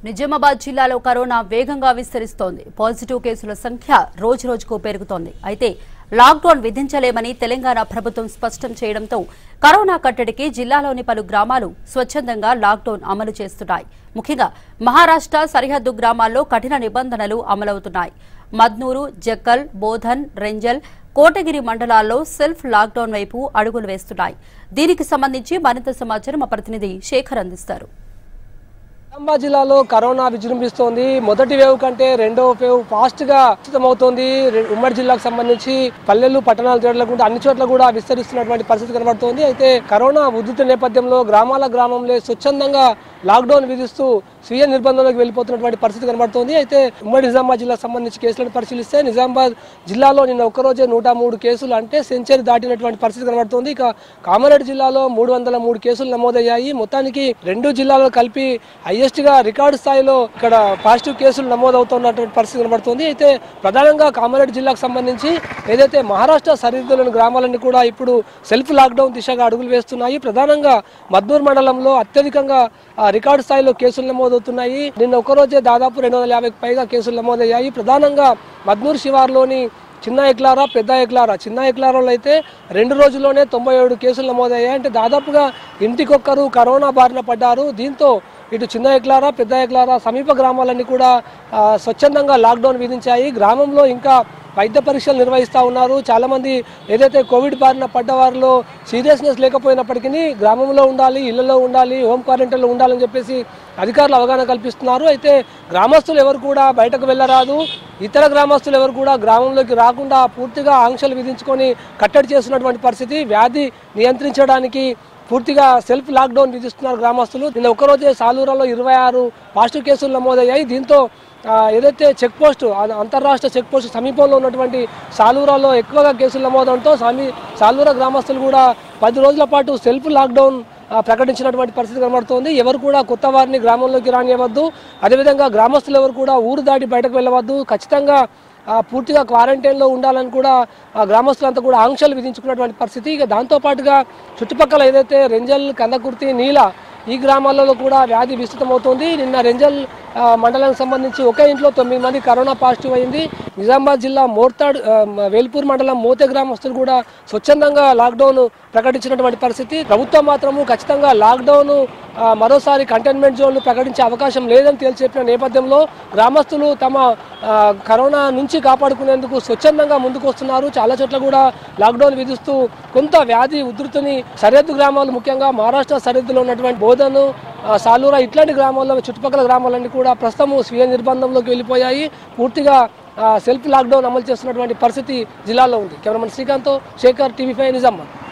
నిజామాబాద్ జిల్లాలో కరోనా వేగంగా విస్తరిస్తోంది పాజిటివ్ కేసుల సంఖ్య రోజురోజుకు పెరుగుతోంది అయితే లాక్డౌన్ విధించలేమని తెలంగాణ ప్రభుత్వం స్పష్టం చేయడంతో కరోనా కట్టడికి జిల్లాలోని పలు గ్రామాలు స్వచ్ఛందంగా లాక్డౌన్ అమలు చేస్తున్నాయి ముఖ్యంగా మహారాష్ట్ర సరిహద్దు గ్రామాల్లో కఠిన నిబంధనలు అమలవుతున్నాయి మద్నూరు జక్కల్ బోధన్ రెంజల్ కోటగిరి మండలాల్లో సెల్ఫ్ లాక్డౌన్ వైపు అడుగులు వేస్తున్నాయి దీనికి సంబంధించి మరింత సమాచారం మా ప్రతినిధి శేఖర్ అందిస్తారు నిజామాబాద్ జిల్లాలో కరోనా విజృంభిస్తోంది మొదటి వేవ్ కంటే రెండో వేవ్ ఫాస్ట్ గా విస్తృతమవుతోంది రె- ఉమ్మడి జిల్లాకు సంబంధించి పల్లెలు పట్టణాలు చూడలేకుండా అన్ని చోట్ల కూడా విస్తరిస్తున్నటువంటి పరిస్థితి కనబడుతోంది అయితే కరోనా ఉధృత నేపథ్యంలో గ్రామాల గ్రామంలో స్వచ్ఛందంగా లాక్డౌన్ విధిస్తూ స్వీయ నిర్బంధంలోకి వెళ్ళిపోతున్నటువంటి పరిస్థితి కనబడుతోంది అయితే ఉమ్మడి నిజామాబాద్ జిల్లాకు సంబంధించి కేసులను పరిశీలిస్తే నిజామాబాద్ జిల్లాలో నిన్న ఒక్కరోజే నూట మూడు కేసులు అంటే సెంచరీ దాటినటువంటి పరిస్థితి కనబడుతోంది ఇక కామారెడ్డి జిల్లాలో మూడు వందల మూడు కేసులు నమోదయ్యాయి మొత్తానికి రెండు జిల్లాలో కలిపి హైయెస్ట్ గా రికార్డు స్థాయిలో ఇక్కడ పాజిటివ్ కేసులు నమోదవుతున్నటువంటి పరిస్థితి కనబడుతుంది అయితే ప్రధానంగా కామారెడ్డి జిల్లాకు సంబంధించి ఏదైతే మహారాష్ట్ర సరిహద్దులోని గ్రామాలన్నీ కూడా ఇప్పుడు సెల్ఫ్ లాక్డౌన్ దిశగా అడుగులు వేస్తున్నాయి ప్రధానంగా మద్దూరు మండలంలో అత్యధికంగా ఆ, రికార్డు స్థాయిలో కేసులు నమోదవుతున్నాయి నిన్న ఒకరోజే దాదాపు రెండు వందల యాభైకి పైగా కేసులు నమోదయ్యాయి ప్రధానంగా మద్నూరు శివార్లోని చిన్న ఎక్లారా పెద్ద ఎక్లారా చిన్న ఎక్లారాలో అయితే రెండు రోజుల్లోనే తొంభై ఏడు కేసులు నమోదయ్యాయి అంటే దాదాపుగా ఇంటికొక్కరు కరోనా బారిన పడ్డారు దీంతో ఇటు చిన్న ఎక్లారా పెద్ద ఎక్లారా సమీప గ్రామాలన్నీ కూడా ఆ, స్వచ్ఛందంగా లాక్డౌన్ విధించాయి గ్రామంలో ఇంకా వైద్య పరీక్షలు నిర్వహిస్తూ ఉన్నారు చాలామంది ఏదైతే కోవిడ్ బారిన పడ్డ వారిలో సీరియస్నెస్ లేకపోయినప్పటికీ గ్రామంలో ఉండాలి ఇళ్లలో ఉండాలి హోమ్ క్వారంటైన్లో ఉండాలని చెప్పేసి అధికారులు అవగాహన కల్పిస్తున్నారు అయితే గ్రామస్తులు ఎవరు కూడా బయటకు వెళ్ళరాదు ఇతర గ్రామస్తులు ఎవరు కూడా గ్రామంలోకి రాకుండా పూర్తిగా ఆంక్షలు విధించుకొని కట్టడి చేస్తున్నటువంటి పరిస్థితి వ్యాధి నియంత్రించడానికి పూర్తిగా సెల్ఫ్ లాక్డౌన్ విధిస్తున్నారు గ్రామస్తులు నిన్న ఒక్కరోజే సాలూరాలో ఇరవై ఆరు పాజిటివ్ కేసులు నమోదయ్యాయి దీంతో ఆ, ఏదైతే చెక్ పోస్ట్ అ- అంతర్రాష్ట్ర చెక్ పోస్ట్ సమీపంలో ఉన్నటువంటి సాలూరాలో ఎక్కువగా కేసులు నమోదవడంతో సమీ సాలూరా గ్రామస్తులు కూడా పది రోజుల పాటు సెల్ఫ్ లాక్డౌన్ ఆ, ప్రకటించినటువంటి పరిస్థితి కనబడుతోంది ఎవరు కూడా కొత్త వారిని గ్రామంలోకి రానివ్వద్దు అదేవిధంగా గ్రామస్తులు ఎవరు కూడా ఊరు దాటి బయటకు వెళ్ళవద్దు ఖచ్చితంగా ఆ, పూర్తిగా క్వారంటైన్లో ఉండాలని కూడా ఆ, గ్రామస్తులంతా కూడా ఆంక్షలు విధించుకున్నటువంటి పరిస్థితి ఇక దాంతో పాటుగా చుట్టుపక్కల ఏదైతే రెంజల్ కందకుర్తి నీల ఈ గ్రామాలలో కూడా వ్యాధి విస్తృతమవుతోంది నిన్న రెంజల్ ఆ, మండలానికి సంబంధించి ఒకే ఇంట్లో తొమ్మిది మంది కరోనా పాజిటివ్ అయింది నిజామాబాద్ జిల్లా మోర్తాడ్ ఆ, వేల్పూర్ మండలం మోతే గ్రామస్తులు కూడా స్వచ్ఛందంగా లాక్డౌన్ ప్రకటించినటువంటి పరిస్థితి ప్రభుత్వం మాత్రము ఖచ్చితంగా లాక్డౌన్ ఆ, మరోసారి కంటైన్మెంట్ జోన్లు ప్రకటించే అవకాశం లేదని తేల్చి చెప్పిన నేపథ్యంలో గ్రామస్తులు తమ ఆ, కరోనా నుంచి కాపాడుకునేందుకు స్వచ్ఛందంగా ముందుకు వస్తున్నారు చాలా చోట్ల కూడా లాక్డౌన్ విధిస్తూ కొంత వ్యాధి ఉధృతిని సరిహద్దు గ్రామాలు ముఖ్యంగా మహారాష్ట్ర సరిహద్దులో ఉన్నటువంటి బోధను ఆ, సాలూరా ఇట్లాంటి గ్రామాల్లో చుట్టుపక్కల గ్రామాలన్నీ కూడా ప్రస్తుతం స్వీయ నిర్బంధంలోకి వెళ్ళిపోయాయి పూర్తిగా ఆ, సెల్ఫ్ లాక్డౌన్ అమలు చేస్తున్నటువంటి పరిస్థితి జిల్లాలో ఉంది cameraman Srikanth Sekhar TV five Nizamabad